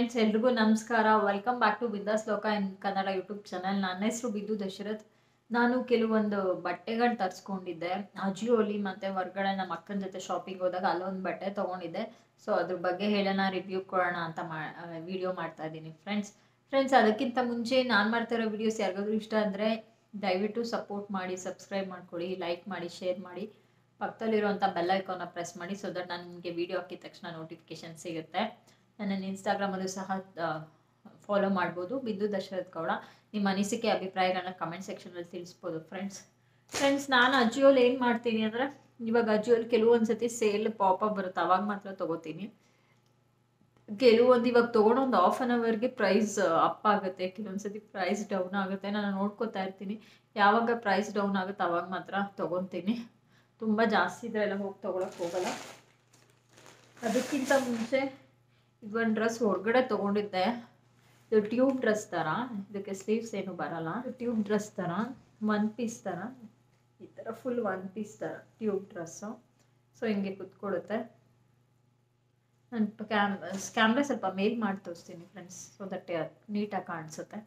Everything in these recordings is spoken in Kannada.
ಫ್ರೆಂಡ್ಸ್ ಎಲ್ರಿಗೂ ನಮಸ್ಕಾರ ವೆಲ್ಕಮ್ ಬ್ಯಾಕ್ ಟು ಬಿಂದಾಸ್ ಲೋಕ ಇನ್ ಕನ್ನಡ ಯೂಟ್ಯೂಬ್ ಚಾನಲ್ ನನ್ನ ಹೆಸರು ಬಿದ್ದು ದಶರಥ್ ನಾನು ಕೆಲವೊಂದು ಬಟ್ಟೆಗಳು ತರಿಸ್ಕೊಂಡಿದ್ದೆ ಅಜಿಯೋಲಿ ಮತ್ತು ಹೊರ್ಗಡೆ ನಮ್ಮ ಅಕ್ಕನ ಜೊತೆ ಶಾಪಿಂಗ್ ಹೋದಾಗ ಅಲ್ಲೊಂದು ಬಟ್ಟೆ ತೊಗೊಂಡಿದ್ದೆ ಸೊ ಅದ್ರ ಬಗ್ಗೆ ಹೇಳೋಣ ರಿವ್ಯೂ ಕೊಡೋಣ ಅಂತ ಮಾ ವಿಡಿಯೋ ಮಾಡ್ತಾ ಇದ್ದೀನಿ ಫ್ರೆಂಡ್ಸ್ ಫ್ರೆಂಡ್ಸ್ ಅದಕ್ಕಿಂತ ಮುಂಚೆ ನಾನು ಮಾಡ್ತಿರೋ ವಿಡಿಯೋಸ್ ಯಾರಿಗಾದ್ರೂ ಇಷ್ಟ ಅಂದರೆ ದಯವಿಟ್ಟು ಸಪೋರ್ಟ್ ಮಾಡಿ ಸಬ್ಸ್ಕ್ರೈಬ್ ಮಾಡ್ಕೊಳ್ಳಿ ಲೈಕ್ ಮಾಡಿ ಶೇರ್ ಮಾಡಿ ಪಕ್ಕದಲ್ಲಿರುವಂಥ ಬೆಲ್ ಐಕಾನ್ನ ಪ್ರೆಸ್ ಮಾಡಿ ಸೊ ದಟ್ ನಾನು ನಿಮಗೆ ವಿಡಿಯೋ ಹಾಕಿದ ತಕ್ಷಣ ನೋಟಿಫಿಕೇಶನ್ ಸಿಗುತ್ತೆ ನನ್ನ ಇನ್ಸ್ಟಾಗ್ರಾಮಲ್ಲೂ ಸಹ ಫಾಲೋ ಮಾಡ್ಬೋದು ಬಿದ್ದು ದಶರಥ್ ಗೌಡ ನಿಮ್ಮ ಅನಿಸಿಕೆ ಅಭಿಪ್ರಾಯಗಳನ್ನ ಕಮೆಂಟ್ ಸೆಕ್ಷನಲ್ಲಿ ತಿಳಿಸ್ಬೋದು ಫ್ರೆಂಡ್ಸ್ ಫ್ರೆಂಡ್ಸ್ ನಾನು ಅಜಿಯೋಲಿ ಏನು ಮಾಡ್ತೀನಿ ಅಂದರೆ ಇವಾಗ ಅಜಿಯೋಲಿ ಕೆಲವೊಂದು ಸತಿ ಸೇಲ್ ಪಾಪಪ್ ಬರುತ್ತೆ ಅವಾಗ ಮಾತ್ರ ತೊಗೋತೀನಿ ಕೆಲವೊಂದು ಇವಾಗ ತೊಗೊಂಡು ಒಂದು ಹಾಫ್ ಆನ್ ಅವರ್ಗೆ ಪ್ರೈಸ್ ಅಪ್ ಆಗುತ್ತೆ ಕೆಲವೊಂದು ಸತಿ ಪ್ರೈಸ್ ಡೌನ್ ಆಗುತ್ತೆ ನಾನು ನೋಡ್ಕೋತಾ ಇರ್ತೀನಿ ಯಾವಾಗ ಪ್ರೈಸ್ ಡೌನ್ ಆಗುತ್ತೆ ಅವಾಗ ಮಾತ್ರ ತೊಗೊತೀನಿ ತುಂಬ ಜಾಸ್ತಿ ಇದ್ರೆ ಎಲ್ಲ ಹೋಗಿ ತೊಗೊಳಕ್ಕೆ ಹೋಗಲ್ಲ ಅದಕ್ಕಿಂತ ಮುಂಚೆ ಇದೊಂದು ಡ್ರೆಸ್ ಹೊರಗಡೆ ತೊಗೊಂಡಿದ್ದೆ ಇದು ಟ್ಯೂಬ್ ಡ್ರೆಸ್ ಥರ ಇದಕ್ಕೆ ಸ್ಲೀವ್ಸ್ ಏನು ಬರಲ್ಲ ಟ್ಯೂಬ್ ಡ್ರೆಸ್ ಥರ ಒನ್ ಪೀಸ್ ಥರ ಈ ಥರ ಫುಲ್ ಒನ್ ಪೀಸ್ ಥರ ಟ್ಯೂಬ್ ಡ್ರೆಸ್ಸು ಸೊ ಹಿಂಗೆ ಕುತ್ಕೊಳ್ಳುತ್ತೆ ನಾನು ಕ್ಯಾಮ್ ಕ್ಯಾಮ್ರಾ ಸ್ವಲ್ಪ ಮೇಲ್ ಮಾಡಿ ತೋರಿಸ್ತೀನಿ ಫ್ರೆಂಡ್ಸ್ ಸೊ ದಟ್ ನೀಟಾಗಿ ಕಾಣಿಸುತ್ತೆ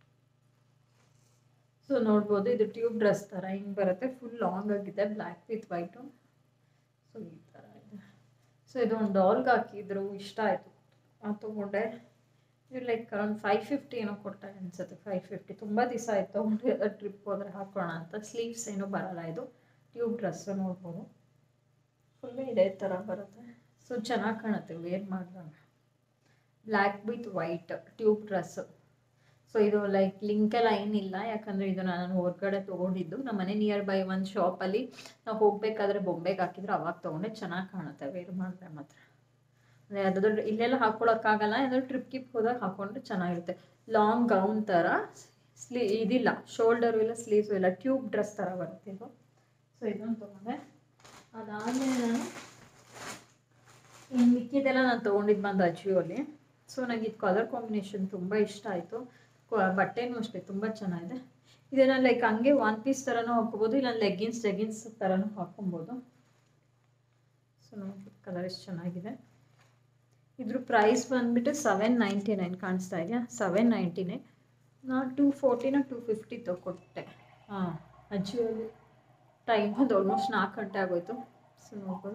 ಸೊ ನೋಡ್ಬೋದು ಇದು ಟ್ಯೂಬ್ ಡ್ರೆಸ್ ಥರ ಹಿಂಗೆ ಬರುತ್ತೆ ಫುಲ್ ಲಾಂಗ್ ಆಗಿದೆ ಬ್ಲ್ಯಾಕ್ ವಿತ್ ವೈಟು ಸೊ ಈ ಥರ ಇದೆ ಸೊ ಇದು ಒಂದು ಡಾಲ್ಗೆ ಹಾಕಿದ್ರು ಇಷ್ಟ ಆಯಿತು ಅದು ತೊಗೊಂಡೆ ಇದು ಲೈಕ್ ಅರೌಂಡ್ ಫೈವ್ ಫಿಫ್ಟಿ ಏನೋ ಕೊಟ್ಟೆ ಅನಿಸುತ್ತೆ ಫೈವ್ ಫಿಫ್ಟಿ ತುಂಬ ದಿವಸ ಆಯಿತು ತೊಗೊಂಡು ಟ್ರಿಪ್ ಹೋದರೆ ಹಾಕೋಣ ಅಂತ ಸ್ಲೀವ್ಸ್ ಏನೂ ಬರಲ್ಲ ಇದು ಟ್ಯೂಬ್ ಡ್ರೆಸ್ಸು ನೋಡ್ಬೋದು ಫುಲ್ ಇದೇ ಥರ ಬರುತ್ತೆ ಸೊ ಚೆನ್ನಾಗಿ ಕಾಣುತ್ತೆ ವೇರ್ ಮಾಡಿದಾಗ black with white tube dress so ಇದು ಲೈಕ್ ಲಿಂಕೆಲ್ಲ ಏನಿಲ್ಲ ಯಾಕಂದರೆ ಇದು ನಾನು ಹೊರಗಡೆ ತೊಗೊಂಡಿದ್ದು ನಮ್ಮ ಮನೆ ನಿಯರ್ ಬೈ ಒಂದು ಶಾಪಲ್ಲಿ ನಾವು ಹೋಗಬೇಕಾದ್ರೆ ಬೊಂಬೆಗೆ ಹಾಕಿದ್ರೆ ಅವಾಗ ತೊಗೊಂಡೆ ಚೆನ್ನಾಗಿ ಕಾಣುತ್ತೆ ವೇರ್ ಮಾಡಿದ್ರೆ ಮಾತ್ರ ಅಂದರೆ ಅದು ಇಲ್ಲೆಲ್ಲ ಹಾಕ್ಕೊಳಕ್ಕಾಗಲ್ಲ ಏನಾದರೂ ಟ್ರಿಪ್ ಗಿಪ್ ಹೋದಾಗ ಹಾಕೊಂಡ್ರೆ ಚೆನ್ನಾಗಿರುತ್ತೆ ಲಾಂಗ್ ಗೌನ್ ಥರ ಸ್ಲೀ ಇದಿಲ್ಲ ಶೋಲ್ಡರು ಇಲ್ಲ ಸ್ಲೀವ್ಸು ಇಲ್ಲ ಟ್ಯೂಬ್ ಡ್ರೆಸ್ ಥರ ಬರುತ್ತೆ ಇದು ಸೊ ಇದನ್ನು ತೊಗೊಂಡೆ ಅದಾದಮೇಲೆ ನಾನು ಇನ್ನು ಮಿಕ್ಕಿದೆಲ್ಲ ನಾನು ತೊಗೊಂಡಿದ್ದು ಬಂದು ಅಜಿಯೋಲಿ ಸೊ ನನಗೆ ಇದು ಕಲರ್ ಕಾಂಬಿನೇಷನ್ ತುಂಬ ಇಷ್ಟ ಆಯಿತು ಬಟ್ಟೆನೂ ಅಷ್ಟೇ ತುಂಬ ಚೆನ್ನಾಗಿದೆ ಇದನ್ನು ಲೈಕ್ ಹಂಗೆ ಒನ್ ಪೀಸ್ ಥರನೂ ಹಾಕ್ಕೋಬೋದು ಇಲ್ಲ ಲೆಗ್ಗಿನ್ಸ್ ಜೆಗಿನ್ಸ್ ಥರನೂ ಹಾಕ್ಕೊಬೋದು ಸೊ ನೋಡಿ ಕಲರ್ ಎಷ್ಟು ಚೆನ್ನಾಗಿದೆ ಇದ್ರ ಪ್ರೈಸ್ ಬಂದುಬಿಟ್ಟು ಸೆವೆನ್ ನೈಂಟಿ ನೈನ್ ಕಾಣಿಸ್ತಾ ಇದೆಯಾ ಸೆವೆನ್ ನೈಂಟಿ ನೈನ್ ನಾನು ಟೂ ಫೋರ್ಟಿನ ಟೂ ಫಿಫ್ಟಿ ತೊಗೊಟ್ಟೆ ಹಾಂ ಅಜಿಯೋಲಿ ಟೈಮ್ ಒಂದು ಆಲ್ಮೋಸ್ಟ್ ನಾಲ್ಕು ಗಂಟೆ ಆಗೋಯ್ತು ಸೊ ನೋಡ್ಬೋದು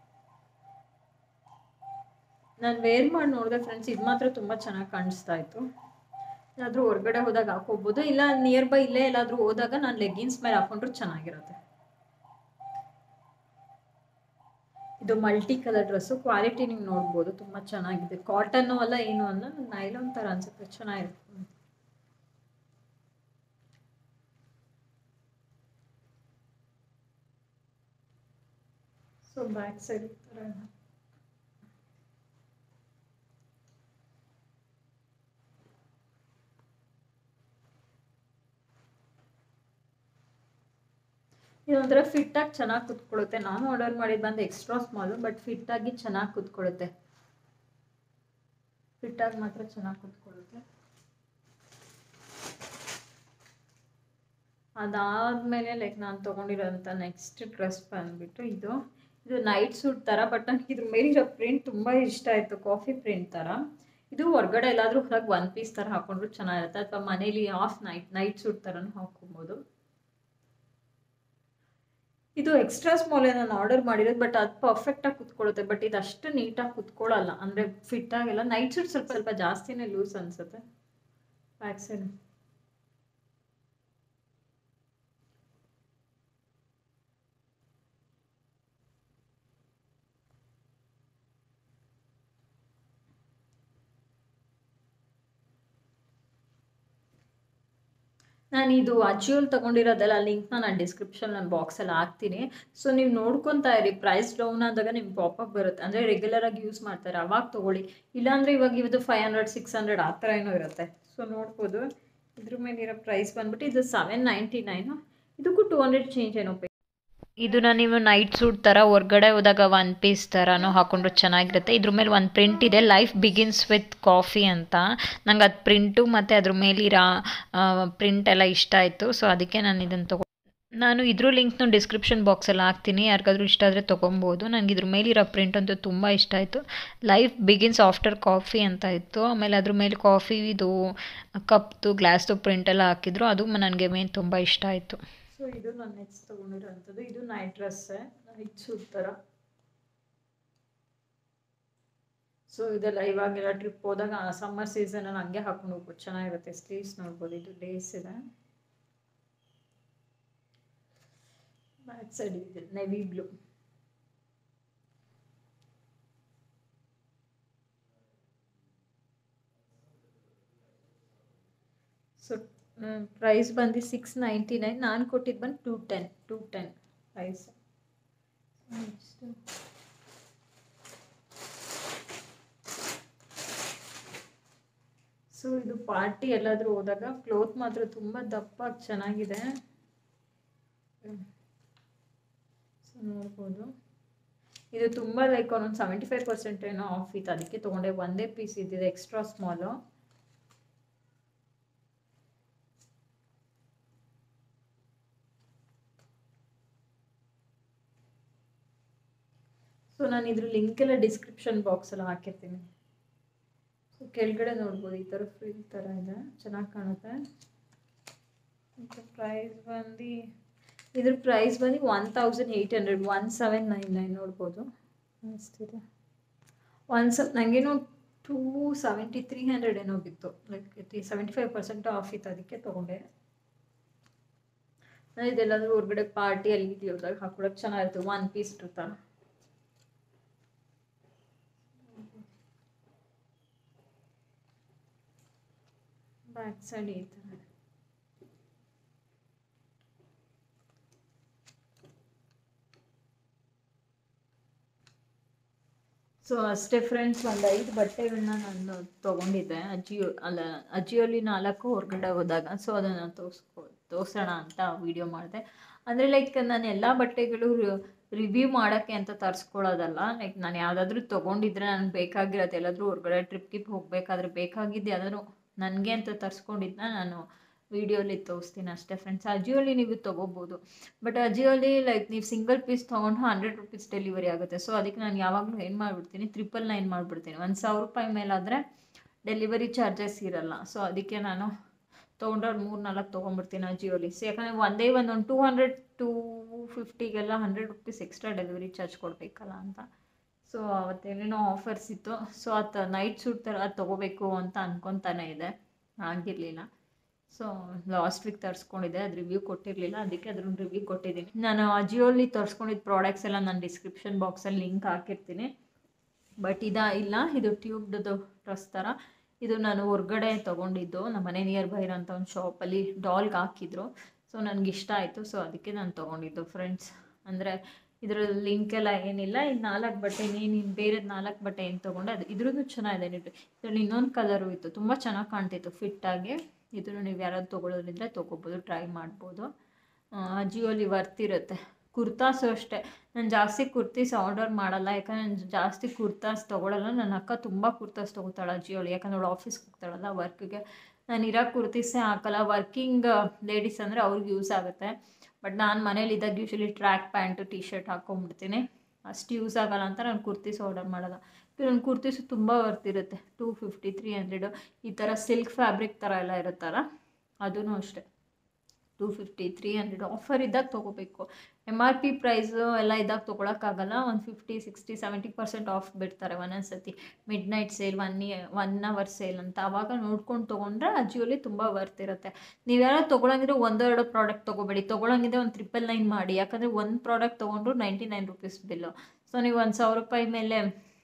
ನಾನು ವೇರ್ ಮಾಡಿ ನೋಡಿದೆ ಫ್ರೆಂಡ್ಸ್ ಇದು ಮಾತ್ರ ತುಂಬ ಚೆನ್ನಾಗಿ ಕಾಣಿಸ್ತಾ ಇತ್ತು ಏನಾದರೂ ಹೊರಗಡೆ ಹೋದಾಗ ಹಾಕೋಬೋದು ಇಲ್ಲ ನಿಯರ್ ಬೈ ಇಲ್ಲೇ ಎಲ್ಲಾದರೂ ಹೋದಾಗ ನಾನು ಲೆಗ್ಗಿನ್ಸ್ ಮೇಲೆ ಹಾಕೊಂಡ್ರು ಚೆನ್ನಾಗಿರುತ್ತೆ ಇದು ಮಲ್ಟಿ ಕಲರ್ ಡ್ರೆಸ್ಸು ಕ್ವಾಲಿಟಿ ನೀವು ನೋಡ್ಬೋದು ತುಂಬ ಚೆನ್ನಾಗಿದೆ ಕಾಟನ್ನು ಅಲ್ಲ ಏನು ಅಲ್ಲ ನೈಲಾನ್ ಥರ ಅನ್ಸುತ್ತೆ ಚೆನ್ನಾಗಿರುತ್ತೆ ಸೊ ಬ್ಯಾಕ್ ಸೈಡ್ ಥರ ಇದೊಂಥರ ಫಿಟ್ಟಾಗಿ ಚೆನ್ನಾಗಿ ಕುತ್ಕೊಳ್ಳುತ್ತೆ ನಾನು ಆರ್ಡರ್ ಮಾಡಿದ್ದು ಬಂದು ಎಕ್ಸ್ಟ್ರಾ ಸ್ಮಾಲು ಬಟ್ ಫಿಟ್ಟಾಗಿ ಚೆನ್ನಾಗಿ ಕುತ್ಕೊಳ್ಳುತ್ತೆ ಫಿಟ್ಟಾಗಿ ಮಾತ್ರ ಚೆನ್ನಾಗಿ ಕುತ್ಕೊಳ್ಳುತ್ತೆ ಅದಾದಮೇಲೆ ಲೈಕ್ ನಾನು ತೊಗೊಂಡಿರೋಂಥ ನೆಕ್ಸ್ಟ್ ಡ್ರೆಸ್ ಬಂದುಬಿಟ್ಟು ಇದು ಇದು ನೈಟ್ ಸೂಟ್ ಥರ ಬಟ್ ನನಗೆ ಇದ್ರ ಮೇಲಿರೋ ಪ್ರಿಂಟ್ ತುಂಬ ಇಷ್ಟ ಆಯಿತು ಕಾಫಿ ಪ್ರಿಂಟ್ ಥರ ಇದು ಹೊರಗಡೆ ಎಲ್ಲಾದರೂ ಹೊರಗೆ ಒನ್ ಪೀಸ್ ಥರ ಹಾಕೊಂಡ್ರು ಚೆನ್ನಾಗಿರುತ್ತೆ ಅಥವಾ ಮನೇಲಿ ಆಫ್ ನೈಟ್ ನೈಟ್ ಸೂಟ್ ಥರನೂ ಹಾಕೊಬೋದು ಇದು ಎಕ್ಸ್ಟ್ರಾ ಸ್ಮಾಲ್ ನಾನು ಆರ್ಡರ್ ಮಾಡಿರೋದು ಬಟ್ ಅದು ಪರ್ಫೆಕ್ಟಾಗಿ ಕುತ್ಕೊಳ್ಳುತ್ತೆ ಬಟ್ ಇದು ಅಷ್ಟು ನೀಟಾಗಿ ಕುತ್ಕೊಳ್ಳಲ್ಲ ಅಂದರೆ ಫಿಟ್ಟಾಗೆಲ್ಲ ನೈಟ್ ಸೂಟ್ ಸ್ವಲ್ಪ ಸ್ವಲ್ಪ ಜಾಸ್ತಿನೇ ಲೂಸ್ ಅನಿಸುತ್ತೆ ಬ್ಯಾಕ್ ಸೈಡ್ ನಾನು ಇದು ಅಜಿಯೋಲ್ ತೊಗೊಂಡಿರೋದೆಲ್ಲ ಲಿಂಕ್ನ ನಾನು ಡಿಸ್ಕ್ರಿಪ್ಷನ್ ನಾನು ಬಾಕ್ಸಲ್ಲಿ ಹಾಕ್ತೀನಿ ಸೊ ನೀವು ನೋಡ್ಕೊತಾ ಇರಿ ಪ್ರೈಸ್ ಡೌನ್ ಆದಾಗ ನಿಮ್ಗೆ ಪಾಪಪ್ ಬರುತ್ತೆ ಅಂದರೆ ರೆಗ್ಯುಲರಾಗಿ ಯೂಸ್ ಮಾಡ್ತಾರೆ ಅವಾಗ ತೊಗೊಳ್ಳಿ ಇಲ್ಲಾಂದರೆ ಇವಾಗ ಇದು ಫೈವ್ ಹಂಡ್ರೆಡ್ ಸಿಕ್ಸ್ ಹಂಡ್ರೆಡ್ ಆ ಥರ ಏನೋ ಇರುತ್ತೆ ಸೊ ನೋಡ್ಬೋದು ಇದ್ರ ಮೇಲಿರೋ ಪ್ರೈಸ್ ಬಂದ್ಬಿಟ್ಟು ಇದು ಸೆವೆನ್ ನೈಂಟಿ ನೈನು ಇದಕ್ಕೂ ಟೂ ಹಂಡ್ರೆಡ್ ಚೇಂಜ್ ಏನೋ ಇದನ್ನ ನೀವು ನೈಟ್ ಸೂಟ್ ಥರ ಹೊರ್ಗಡೆ ಹೋದಾಗ ಒನ್ ಪೀಸ್ ಥರನೂ ಹಾಕೊಂಡ್ರು ಚೆನ್ನಾಗಿರುತ್ತೆ ಇದ್ರ ಮೇಲೆ ಒಂದು ಪ್ರಿಂಟ್ ಇದೆ ಲೈಫ್ ಬಿಗಿನ್ಸ್ ವಿತ್ ಕಾಫಿ ಅಂತ ನಂಗೆ ಅದು ಪ್ರಿಂಟು ಮತ್ತು ಅದ್ರ ಮೇಲಿರೋ ಪ್ರಿಂಟ್ ಎಲ್ಲ ಇಷ್ಟ ಆಯಿತು ಸೊ ಅದಕ್ಕೆ ನಾನು ಇದನ್ನು ತಗೊ ನಾನು ಇದ್ರ ಲಿಂಕ್ನು ಡಿಸ್ಕ್ರಿಪ್ಷನ್ ಬಾಕ್ಸಲ್ಲಿ ಹಾಕ್ತೀನಿ ಯಾರಿಗಾದ್ರೂ ಇಷ್ಟ ಆದರೆ ತೊಗೊಬೋದು ನನಗೆ ಇದ್ರ ಮೇಲಿರೋ ಪ್ರಿಂಟ್ ಅಂತೂ ತುಂಬ ಇಷ್ಟ ಆಯಿತು ಲೈಫ್ ಬಿಗಿನ್ಸ್ ಆಫ್ಟರ್ ಕಾಫಿ ಅಂತ ಇತ್ತು ಆಮೇಲೆ ಅದ್ರ ಮೇಲೆ ಕಾಫಿ ಇದು ಕಪ್ದು ಗ್ಲಾಸ್ದು ಪ್ರಿಂಟೆಲ್ಲ ಹಾಕಿದ್ರು ಅದು ನನಗೆ ಮೇನ್ ತುಂಬ ಇಷ್ಟ ಆಯಿತು ಸೊ ಇದು ನಾನು ನೆಕ್ಸ್ಟ್ ತೊಗೊಂಡಿರೋಂಥದ್ದು ಇದು ನೈಟ್ ಡ್ರೆಸ್ಸೇ ನೈಟ್ ಸೂಟ್ ಥರ ಸೊ ಇದೆಲ್ಲ ಇವಾಗೆಲ್ಲ ಟ್ರಿಪ್ ಹೋದಾಗ ಸಮ್ಮರ್ ಸೀಸನಲ್ಲಿ ಹಂಗೆ ಹಾಕೊಂಡು ಹೋಗ್ಬೋದು ಚೆನ್ನಾಗಿರುತ್ತೆ ಸ್ಲೀವ್ಸ್ ನೋಡ್ಬೋದು ಇದು ಡೇಸ್ ಇದೆ ಬ್ಯಾಕ್ ಸೈಡ್ ಇದೆ ನೆವಿ ಬ್ಲೂ ಸೊ ಪ್ರೈಸ್ ಬಂದು ಸಿಕ್ಸ್ ನೈಂಟಿ ನೈನ್ ನಾನು ಕೊಟ್ಟಿದ್ದು ಬಂದು two ten two ten price so ಇದು ಪಾರ್ಟಿ ಎಲ್ಲಾದರೂ ಹೋದಾಗ ಕ್ಲೋತ್ ಮಾತ್ರ ತುಂಬ ದಪ್ಪಾಗಿ ಚೆನ್ನಾಗಿದೆ ಸೊ ನೋಡ್ಬೋದು ಇದು ತುಂಬ ಲೈಕ್ ಒಂದೊಂದು ಸೆವೆಂಟಿ ಫೈವ್ ಪರ್ಸೆಂಟ್ ಏನೋ ಆಫ್ ಇತ್ತು ಅದಕ್ಕೆ ತೊಗೊಂಡೆ ಒಂದೇ ಪೀಸ್ ಇದ್ದಿದೆ ಎಕ್ಸ್ಟ್ರಾ ಸ್ಮಾಲು ಸೊ ನಾನು ಇದ್ರ ಲಿಂಕ್ ಎಲ್ಲ ಡಿಸ್ಕ್ರಿಪ್ಷನ್ ಬಾಕ್ಸಲ್ಲಿ ಹಾಕಿರ್ತೀನಿ ಸೊ ಕೆಳಗಡೆ ನೋಡ್ಬೋದು ಈ ಥರ ಫ್ರೀ ಥರ ಇದೆ ಚೆನ್ನಾಗಿ ಕಾಣುತ್ತೆ ಮತ್ತು ಪ್ರೈಸ್ ಬಂದು ಇದ್ರ ಪ್ರೈಸ್ ಬಂದು one thousand eight hundred one seven nine nine ನೋಡ್ಬೋದು ಅನಿಸ್ತಿದೆ ಒನ್ ಸ ನನಗೇನೋ ಟೂ ಸೆವೆಂಟಿ ತ್ರೀ ಹಂಡ್ರೆಡ್ ಏನೋ ಬಿತ್ತು like seventy five percent off ಇತ್ತು ಅದಕ್ಕೆ ತೊಗೊಂಡೆ ನಾನು ಇದೆಲ್ಲಾದರೂ ಹೊರಗಡೆ ಪಾರ್ಟಿ ಅಲ್ಲಿ ಇಲ್ಲಿ ಹೋದಾಗ ಹಾಕೊಳಕ್ಕೆ ಚೆನ್ನಾಗಿರುತ್ತೆ ಒನ್ ಪೀಸ್ ಥರ ಬ್ಯಾಕ್ ಸೈಡ್ ಈ ಥರ ಸೊ ಅಷ್ಟೇ ಫ್ರೆಂಡ್ಸ್ ಒಂದು ಐದು ಬಟ್ಟೆಗಳನ್ನ ನಾನು ತೊಗೊಂಡಿದ್ದೆ ಅಜಿಯೋ ಅಲ್ಲ ಅಜಿಯೋಲಿ ನಾಲ್ಕು ಹೊರಗಡೆ ಹೋದಾಗ ಸೊ ಅದನ್ನು ತೋರಿಸ್ಕೊ ತೋರಿಸೋಣ ಅಂತ ವೀಡಿಯೋ ಮಾಡಿದೆ ಅಂದರೆ ಲೈಕ್ ನಾನು ಎಲ್ಲ ಬಟ್ಟೆಗಳು ರಿವ್ಯೂ ಮಾಡೋಕ್ಕೆ ಅಂತ ತರಿಸ್ಕೊಳ್ಳೋದಲ್ಲ ಲೈಕ್ ನಾನು ಯಾವುದಾದ್ರೂ ತೊಗೊಂಡಿದ್ರೆ ನನಗೆ ಬೇಕಾಗಿರೋದು ಎಲ್ಲಾದರೂ ಹೊರಗಡೆ ಟ್ರಿಪ್ ಗಿಪ್ ಹೋಗಬೇಕಾದ್ರೆ ಬೇಕಾಗಿದ್ದು ಯಾವ್ದಾದ್ರು ನನಗೆ ಅಂತ ತರಿಸ್ಕೊಂಡಿದ್ದನ್ನ ನಾನು ವೀಡಿಯೋಲಿ ತೋರಿಸ್ತೀನಿ ಅಷ್ಟೇ ಫ್ರೆಂಡ್ಸ್ ಅಜಿಯೋಲಿ ನೀವು ತೊಗೋಬೋದು ಬಟ್ ಅಜಿಯೋಲಿ ಲೈಕ್ ನೀವು ಸಿಂಗಲ್ ಪೀಸ್ ತೊಗೊಂಡು ಹಂಡ್ರೆಡ್ ರುಪೀಸ್ ಡೆಲಿವರಿ ಆಗುತ್ತೆ ಸೊ ಅದಕ್ಕೆ ನಾನು ಯಾವಾಗಲೂ ಏನು ಮಾಡಿಬಿಡ್ತೀನಿ ಟ್ರಿಪಲ್ ನೈನ್ ಮಾಡಿಬಿಡ್ತೀನಿ ಒಂದು ಸಾವಿರ ರೂಪಾಯಿ ಮೇಲಾದರೆ ಡೆಲಿವರಿ ಚಾರ್ಜಸ್ ಇರಲ್ಲ ಸೊ ಅದಕ್ಕೆ ನಾನು ತೊಗೊಂಡ್ರೆ ಮೂರು ನಾಲ್ಕು ತೊಗೊಂಡ್ಬಿಡ್ತೀನಿ ಅಜಿಯೋಲಿ ಸೊ ಯಾಕಂದರೆ ಒಂದೇ ಒಂದು ಒಂದು ಟೂ ಹಂಡ್ರೆಡ್ ಟೂ ಫಿಫ್ಟಿಗೆಲ್ಲ hundred rupees extra delivery charge ಕೊಡಬೇಕಲ್ಲ ಅಂತ ಸೊ ಅವತ್ತೇನೇನೋ ಆಫರ್ಸ್ ಇತ್ತು ಸೊ ಅದು ನೈಟ್ ಸೂಟ್ ಥರ ಅದು ತೊಗೋಬೇಕು ಅಂತ ಅನ್ಕೊತಾನೆ ಇದೆ ಆಗಿರಲಿಲ್ಲ ಸೊ ಲಾಸ್ಟ್ ವೀಕ್ ತರಿಸ್ಕೊಂಡಿದ್ದೆ ಅದು ರಿವ್ಯೂ ಕೊಟ್ಟಿರಲಿಲ್ಲ ಅದಕ್ಕೆ ಅದ್ರ ರಿವ್ಯೂ ಕೊಟ್ಟಿದ್ದೀನಿ ನಾನು ಅಜಿಯೋಲಿ ತರಿಸ್ಕೊಂಡಿದ್ದ ಪ್ರಾಡಕ್ಟ್ಸ್ ಎಲ್ಲ ನಾನು ಡಿಸ್ಕ್ರಿಪ್ಷನ್ ಬಾಕ್ಸಲ್ಲಿ ಲಿಂಕ್ ಹಾಕಿರ್ತೀನಿ ಬಟ್ ಇದಾ ಇಲ್ಲ ಇದು ಟ್ಯೂಬ್ದು ಡ್ರೆಸ್ ಥರ ಇದು ನಾನು ಹೊರ್ಗಡೆ ತೊಗೊಂಡಿದ್ದು ನಮ್ಮ ಮನೆ ನಿಯರ್ ಬೈ ಇರೋಂಥ ಒಂದು ಶಾಪಲ್ಲಿ ಡಾಲ್ಗೆ ಹಾಕಿದ್ರು ಸೊ ನನಗೆ ಇಷ್ಟ ಆಯಿತು ಸೊ ಅದಕ್ಕೆ ನಾನು ತೊಗೊಂಡಿದ್ದು ಫ್ರೆಂಡ್ಸ್ ಅಂದರೆ ಇದರ ಲಿಂಕ್ ಎಲ್ಲ ಏನಿಲ್ಲ ಇದು ನಾಲ್ಕು ಬಟ್ಟೆ ನೀನು ಬೇರೆ ನಾಲ್ಕು ಬಟ್ಟೆ ಏನು ತೊಗೊಂಡೆ ಅದು ಇದ್ರದ್ದು ಚೆನ್ನಾಗಿದೆ ನೀವು ಇದರಲ್ಲಿ ಇನ್ನೊಂದು ಕಲರು ಇತ್ತು ತುಂಬ ಚೆನ್ನಾಗಿ ಕಾಣ್ತಿತ್ತು ಫಿಟ್ಟಾಗಿ ಇದನ್ನು ನೀವು ಯಾರಾದ್ರು ತೊಗೊಳೋದ್ರಿದ್ರೆ ತೊಗೋಬೋದು ಟ್ರೈ ಮಾಡ್ಬೋದು ಅಜಿಯೋಲಿ ವರ್ತ್ ಇರುತ್ತೆ ಕುರ್ತಾಸು ಅಷ್ಟೇ ನಾನು ಜಾಸ್ತಿ ಕುರ್ತೀಸ್ ಆರ್ಡರ್ ಮಾಡಲ್ಲ ಯಾಕಂದ್ರೆ ನಾನು ಜಾಸ್ತಿ ಕುರ್ತಾಸ್ ತೊಗೊಳಲ್ಲ ನನ್ನ ಅಕ್ಕ ತುಂಬ ಕುರ್ತಾಸ್ ತೊಗೋತಾಳೆ ಅಜಿಯೋಲಿ ಯಾಕಂದ್ರೆ ಅವಳು ಆಫೀಸ್ಗೆ ಹೋಗ್ತಾಳಲ್ಲ ವರ್ಕ್ಗೆ ನಾನು ಇರೋ ಕುರ್ತೀಸೇ ಹಾಕಲ್ಲ ವರ್ಕಿಂಗ್ ಲೇಡೀಸ್ ಅಂದರೆ ಅವ್ರಿಗೆ ಯೂಸ್ ಆಗುತ್ತೆ ಬಟ್ ನಾನು ಮನೇಲಿ ಇದ್ದಾಗ usually track pant T shirt ಹಾಕ್ಕೊಂಬಿಡ್ತೀನಿ ಅಷ್ಟು ಯೂಸ್ ಆಗಲ್ಲ ಅಂತ ನಾನು ಕುರ್ತೀಸ್ ಆರ್ಡರ್ ಮಾಡಲ್ಲ ನನ್ನ ಕುರ್ತೀಸು ತುಂಬ ವರ್ತಿರುತ್ತೆ ಟೂ ಫಿಫ್ಟಿ ತ್ರೀ ಹಂಡ್ರೆಡು ಈ ಥರ ಸಿಲ್ಕ್ ಫ್ಯಾಬ್ರಿಕ್ ಥರ ಎಲ್ಲ ಇರುತ್ತಲ್ಲ ಅದೂ ಅಷ್ಟೇ two fifty three hundred offer ಇದ್ದಾಗ ತೊಗೋಬೇಕು ಎಮ್ ಆರ್ ಪಿ ಪ್ರೈಸು ಎಲ್ಲ ಇದ್ದಾಗ ತೊಗೊಳಕ್ಕಾಗಲ್ಲ ಒಂದು fifty sixty seventy percent off ಬಿಡ್ತಾರೆ ಒಂದೊಂದು ಸತಿ ಮಿಡ್ ನೈಟ್ ಸೇಲ್ ಒನ್ ಇಯ ಒನ್ ಅವರ್ ಸೇಲ್ ಅಂತ ಆವಾಗ ನೋಡ್ಕೊಂಡು ತೊಗೊಂಡ್ರೆ ಅಜಿಯೋಲಿ ತುಂಬ ವರ್ತ್ ಇರುತ್ತೆ ನೀವ್ಯಾರೋ ತೊಗೊಳಂಗಿದ್ರೆ ಒಂದೆರಡು ಪ್ರಾಡಕ್ಟ್ ತೊಗೋಬೇಡಿ ತೊಗೊಳಂಗಿದ್ರೆ ಒಂದು ಟ್ರಿಪಲ್ ನೈನ್ ಮಾಡಿ ಯಾಕಂದರೆ ಒಂದು ಪ್ರಾಡಕ್ಟ್ ತೊಗೊಂಡ್ರು ninety nine rupees bill so ನೀವು ಒಂದು ಸಾವಿರ ರೂಪಾಯಿ ಮೇಲೆ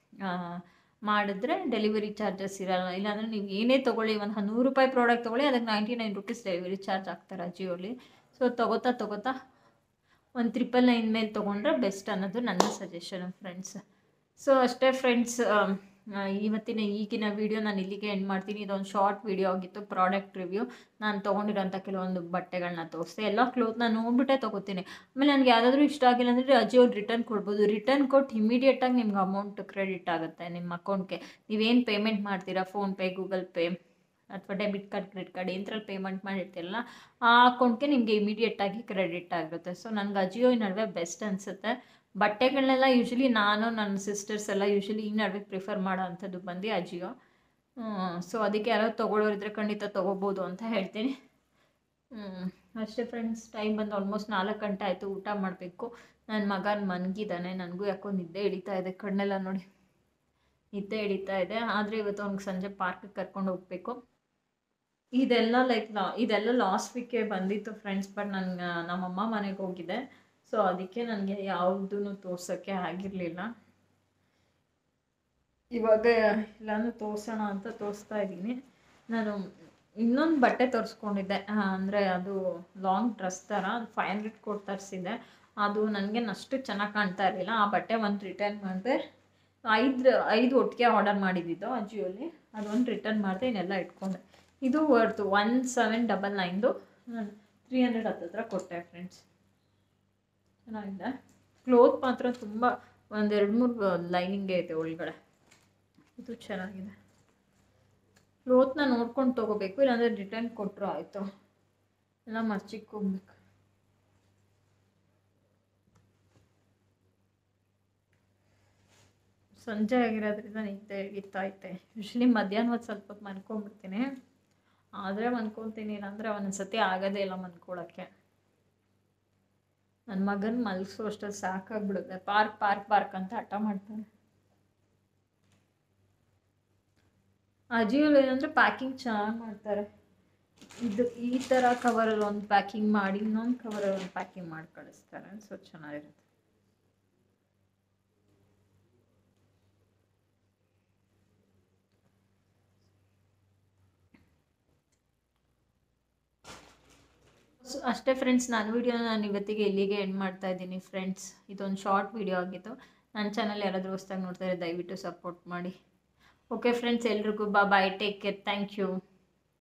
ಮಾಡಿದ್ರೆ ಡೆಲಿವರಿ ಚಾರ್ಜಸ್ ಇರಲ್ಲ ಇಲ್ಲಾಂದರೆ ನೀವು ಏನೇ ತೊಗೊಳ್ಳಿ ಒಂದು ನೂರು ರೂಪಾಯಿ ಪ್ರಾಡಕ್ಟ್ ತೊಗೊಳ್ಳಿ ಅದಕ್ಕೆ ninety nine rupees delivery charge ಆಗ್ತಾರೆ ಅಜಿಯೋಲಿ ಸೊ ತೊಗೋತಾ ತೊಗೋತಾ ಒಂದು ಟ್ರಿಪಲ್ ನೈನ್ ಮೇಲೆ ತೊಗೊಂಡ್ರೆ ಬೆಸ್ಟ್ ಅನ್ನೋದು ನನ್ನ ಸಜೆಷನ್ ಫ್ರೆಂಡ್ಸ್ ಸೊ ಅಷ್ಟೇ ಫ್ರೆಂಡ್ಸ್ ಇವತ್ತಿನ ಈಗಿನ ವಿಡಿಯೋ ನಾನು ಇಲ್ಲಿಗೆ ಎಂಡ್ ಮಾಡ್ತೀನಿ ಇದೊಂದು ಶಾರ್ಟ್ ವಿಡಿಯೋ ಆಗಿತ್ತು ಪ್ರಾಡಕ್ಟ್ ರಿವ್ಯೂ ನಾನು ತೊಗೊಂಡಿರೋಂಥ ಕೆಲವೊಂದು ಬಟ್ಟೆಗಳನ್ನ ತೋರಿಸ್ದೆ ಎಲ್ಲ ಕ್ಲೋತ್ ನಾನು ನೋಡ್ಬಿಟ್ಟೆ ತೊಗೋತೀನಿ ಆಮೇಲೆ ನನಗೆ ಯಾವುದಾದ್ರೂ ಇಷ್ಟ ಆಗಿಲ್ಲ ಅಂದರೆ ಅಜಿಯೋ ರಿಟರ್ನ್ ಕೊಡ್ಬೋದು ರಿಟರ್ನ್ ಕೊಟ್ಟು ಇಮಿಡಿಯೇಟಾಗಿ ನಿಮ್ಗೆ ಅಮೌಂಟ್ ಕ್ರೆಡಿಟ್ ಆಗುತ್ತೆ ನಿಮ್ಮ ಅಕೌಂಟ್ಗೆ ನೀವೇನು ಪೇಮೆಂಟ್ ಮಾಡ್ತೀರಾ ಫೋನ್ಪೇ ಗೂಗಲ್ ಪೇ ಅಥವಾ ಡೆಬಿಟ್ ಕಾರ್ಡ್ ಕ್ರೆಡಿಟ್ ಕಾರ್ಡ್ ಏನರಲ್ಲಿ ಪೇಮೆಂಟ್ ಮಾಡಿರ್ತೀರಲ್ಲ ಆ ಅಕೌಂಟ್ಗೆ ನಿಮಗೆ ಇಮಿಡಿಯೇಟಾಗಿ ಕ್ರೆಡಿಟ್ ಆಗುತ್ತೆ ಸೊ ನನಗೆ ಅಜಿಯೋ ಈ ನಡುವೆ ಬೆಸ್ಟ್ ಅನಿಸುತ್ತೆ ಬಟ್ಟೆಗಳನ್ನೆಲ್ಲ ಯೂಶ್ವಲಿ ನಾನು ನನ್ನ ಸಿಸ್ಟರ್ಸ್ ಎಲ್ಲ ಯೂಶ್ವಲಿ ಈ ನಡುವೆ ಪ್ರಿಫರ್ ಮಾಡೋ ಅಂಥದ್ದು ಬಂದು ಅಜಿಯೋ ಸೊ ಅದಕ್ಕೆ ಯಾರೋ ತೊಗೊಳೋರಿದ್ರೆ ಖಂಡಿತ ತೊಗೋಬೋದು ಅಂತ ಹೇಳ್ತೀನಿ ಹ್ಮ್. ಅಷ್ಟೇ ಫ್ರೆಂಡ್ಸ್ ಟೈಮ್ ಬಂದು ಆಲ್ಮೋಸ್ಟ್ ನಾಲ್ಕು ಗಂಟೆ ಆಯಿತು ಊಟ ಮಾಡಬೇಕು ನನ್ನ ಮಗನ ಮನ್ಗಿದ್ದಾನೆ ನನಗೂ ಯಾಕೋ ನಿದ್ದೆ ಹಿಡಿತಾ ಇದೆ ಕಣ್ಣೆಲ್ಲ ನೋಡಿ ನಿದ್ದೆ ಹಿಡಿತಾ ಇದೆ ಆದರೆ ಇವತ್ತು ಅವ್ನಿಗೆ ಸಂಜೆ ಪಾರ್ಕಿಗೆ ಕರ್ಕೊಂಡು ಹೋಗಬೇಕು ಇದೆಲ್ಲ ಲೈಕ್ ಲಾ ಇದೆಲ್ಲ ಲಾಸ್ಟ್ ವೀಕೆ ಬಂದಿತ್ತು ಫ್ರೆಂಡ್ಸ್ ಬಟ್ ನನ್ನ ನಮ್ಮಮ್ಮ ಮನೆಗೆ ಹೋಗಿದೆ ಸೊ ಅದಕ್ಕೆ ನನಗೆ ಯಾವುದೂ ತೋರ್ಸೋಕ್ಕೆ ಆಗಿರಲಿಲ್ಲ ಇವಾಗ ಎಲ್ಲಾನು ತೋರ್ಸೋಣ ಅಂತ ತೋರಿಸ್ತಾ ಇದ್ದೀನಿ ನಾನು ಇನ್ನೊಂದು ಬಟ್ಟೆ ತೋರಿಸ್ಕೊಂಡಿದ್ದೆ ಅಂದರೆ ಅದು ಲಾಂಗ್ ಡ್ರೆಸ್ ಥರ ಫೈವ್ ಹಂಡ್ರೆಡ್ ಕೊಟ್ಟು ತರಿಸಿದ್ದೆ ಅದು ನನಗೆ ಅಷ್ಟು ಚೆನ್ನಾಗಿ ಕಾಣ್ತಾ ಇರಲಿಲ್ಲ ಆ ಬಟ್ಟೆ ಒಂದು ರಿಟರ್ನ್ ಮಾಡಿದೆ ಐದು ಐದು ಒಟ್ಟಿಗೆ ಆರ್ಡರ್ ಮಾಡಿದ್ದಿದ್ದು ಅಜಿಯೋಲಿ ಅದೊಂದು ರಿಟರ್ನ್ ಮಾಡಿದೆ ಇನ್ನೆಲ್ಲ ಇಟ್ಕೊಂಡೆ ಇದು ವರ್ತು ಒನ್ ಸೆವೆನ್ ಡಬಲ್ ನೈನ್ದು ತ್ರೀ ಹಂಡ್ರೆಡ್ ಹತ್ತತ್ರ ಕೊಟ್ಟೆ ಫ್ರೆಂಡ್ಸ್ ಚೆನ್ನಾಗಿದೆ ಕ್ಲೋತ್ ಮಾತ್ರ ತುಂಬ ಒಂದೆರಡು ಮೂರು ಲೈನಿಂಗೇ ಐತೆ ಒಳಗಡೆ ಇದು ಚೆನ್ನಾಗಿದೆ ಕ್ಲೋತ್ನ ನೋಡ್ಕೊಂಡು ತೊಗೋಬೇಕು ಇಲ್ಲಾಂದರೆ ರಿಟರ್ನ್ ಕೊಟ್ಟರು ಆಯಿತು ಎಲ್ಲ ಮರ್ಚಿಕ್ಕೆ ಹೋಗ್ಬೇಕು ಸಂಜೆ ಆಗಿರೋದ್ರಿಂದ ನಿದ್ದೆ ಹಿಡಿತೈತೆ ಯೂಶ್ವಲಿ ಮಧ್ಯಾಹ್ನ ಹೊತ್ತು ಸ್ವಲ್ಪ ಹೊತ್ತು ಮನ್ಕೊಂಡ್ಬಿಡ್ತೀನಿ ಆದರೆ ಮನ್ಕೊತೀನಿ ಇಲ್ಲಾಂದರೆ ಒಂದೊಂದ್ಸತಿ ಆಗೋದೇ ಇಲ್ಲ ಮನ್ಕೊಳ್ಳೋಕ್ಕೆ ನನ್ನ ಮಗನ ಮಲಗಿಸೋ ಅಷ್ಟೊತ್ತು ಸಾಕಾಗ್ಬಿಡುತ್ತೆ ಪಾರ್ಕ್ ಪಾರ್ಕ್ ಪಾರ್ಕ್ ಅಂತ ಹಠ ಮಾಡ್ತಾನೆ ಅಜಿಯೋಲಿ ಏನಂದರೆ ಪ್ಯಾಕಿಂಗ್ ಚೆನ್ನಾಗಿ ಮಾಡ್ತಾರೆ ಇದು ಈ ಥರ ಕವರಲ್ಲಿ ಒಂದು ಪ್ಯಾಕಿಂಗ್ ಮಾಡಿ ಇನ್ನೊಂದು ಕವರಲ್ಲಿ ಒಂದು ಪ್ಯಾಕಿಂಗ್ ಮಾಡಿ ಕಳಿಸ್ತಾರೆ ಸೊ ಚೆನ್ನಾಗಿರುತ್ತೆ ಸೊ ಅಷ್ಟೇ ಫ್ರೆಂಡ್ಸ್ ನನ್ನ ವಿಡಿಯೋನ ನಾನು ಇವತ್ತಿಗೆ ಇಲ್ಲಿಗೆ ಎಂಡ್ ಮಾಡ್ತಾ ಇದ್ದೀನಿ ಫ್ರೆಂಡ್ಸ್ ಇದೊಂದು ಶಾರ್ಟ್ ವಿಡಿಯೋ ಆಗಿತ್ತು ನನ್ನ ಚಾನಲ್ ಯಾರಾದರೂ ಹೊಸ್ದಾಗಿ ನೋಡ್ತಾರೆ ದಯವಿಟ್ಟು ಸಪೋರ್ಟ್ ಮಾಡಿ ಓಕೆ ಫ್ರೆಂಡ್ಸ್ ಎಲ್ರಿಗೂ ಬಾ bye take care thank you